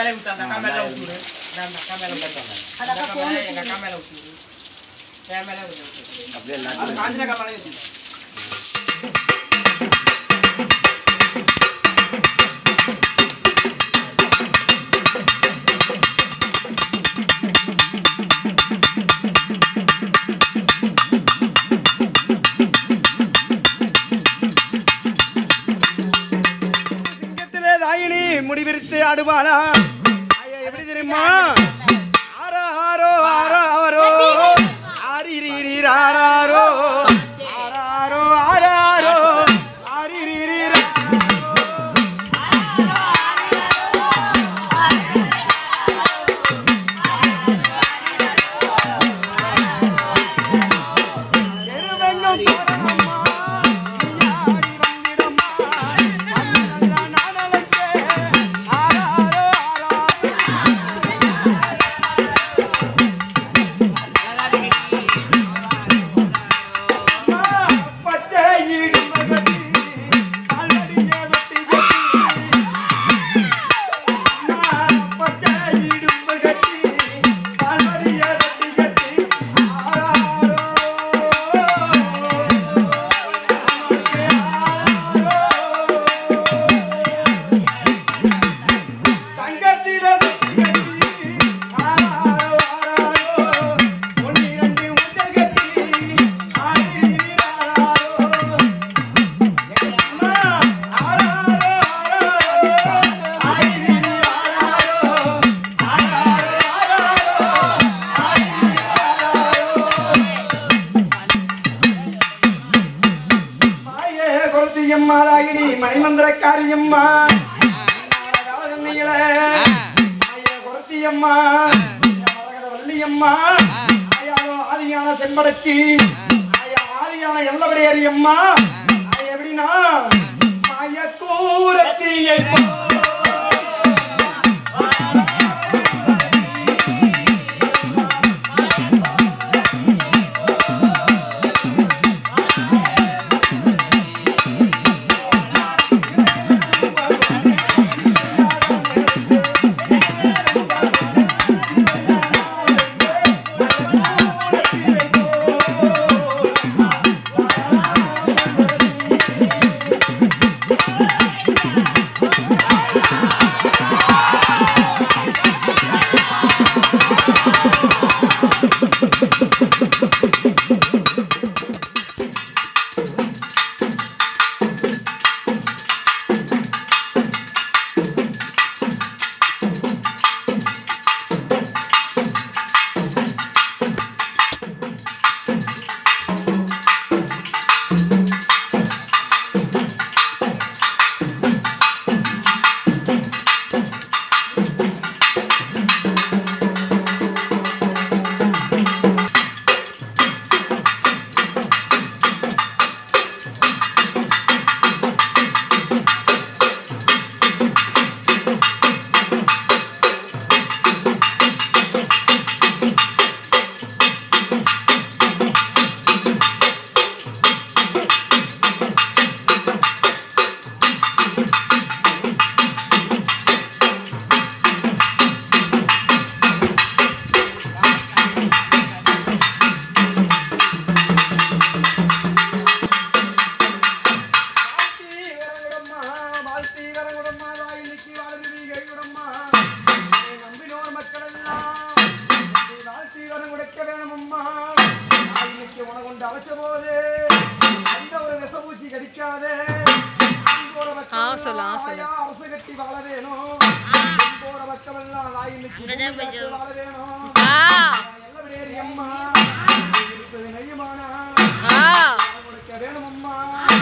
மேலே விட்டு அந்த அக்கா மேலே விட்டுரு அந்த அக்கா மேலே விட்டு அந்த அக்கா மேலே எங்க அக்கா மேலே விட்டுரு என் மேலே விட்டு அப்படியே அது லாட்டி காஞ்சின அக்கா மேலே விட்டுரு சிங்கத்திலே தாயினி முடிவிரித்து ஆடுவாளா ஐயா, எப்படி தெரியுமா ஆரோ ஆரோ ஆரோ ஆரோ ஆரிரீரி ராராரோ ஆராரோ ஆராரோ ஆரிரீரி எருவெங்கும் போறனம்மா, நீயாடி வந்திடம்மா, மண்ணெல்லா நானழைக்க, ஆராரோ ஆராரோ பச்சை இடும்பகத்தி, காலடிய வெட்டி கட்டி. நான் பச்சை இடும்பகத்தி, காலடிய வெட்டி கட்டி. ஆராரோ, நமக்கு ஆராரோ. தங்கத்தில வெட்டி கட்டி, ஆராரோ, ஆராரோ. ஒன்னிரண்டு முட்டை கட்டி, ஆரிரீரி ஆராரோ. அம்மா, ஆராரோ, ஆராரோ. ஆரிரீரி ஆராரோ. ஆராரோ, ஆராரோ. ஆரிரீரி ஆராரோ. மாயே கொளுத்தியம்மா ராகினி மணிமந்திரக்காரியம்மா காலகண்ணிகளே மாயே கொளுத்தியம்மா மரகத வள்ளியம்மா ஆயாளோ ஆதியான செம்படச்சி ஆயா ஆதியான எல்லபடியரியம்மா ஆயா எப்படின்னா மாய கூரத்தியை வாழ்த்தி வரங்குடம்மா, வாழ்த்தி வரங்குடம்மா, வாயிலுக்கு வாழ்விதி கைகுடம்மா. என்னை நம்பினோர் மக்களெல்லாம் என்னை வாழ்த்தி வரங்குடைக்க வேணுமம்மா. வாயிலுக்கு உணவுண்டு அழைச்ச போது எந்த ஒரு விஷப்பூச்சி கடிக்காதே அன்போர பக்கமெல்லாம் வாயா அரசு கட்டி வாழ வேணும் அன்போர பக்கமெல்லாம் வாயிலுக்கு பூமிகாத்து வாழ வேணும் எல்லவரேரி அம்மா இருப்பது நெய்யுமானா கொடுக்க வேணுமம்மா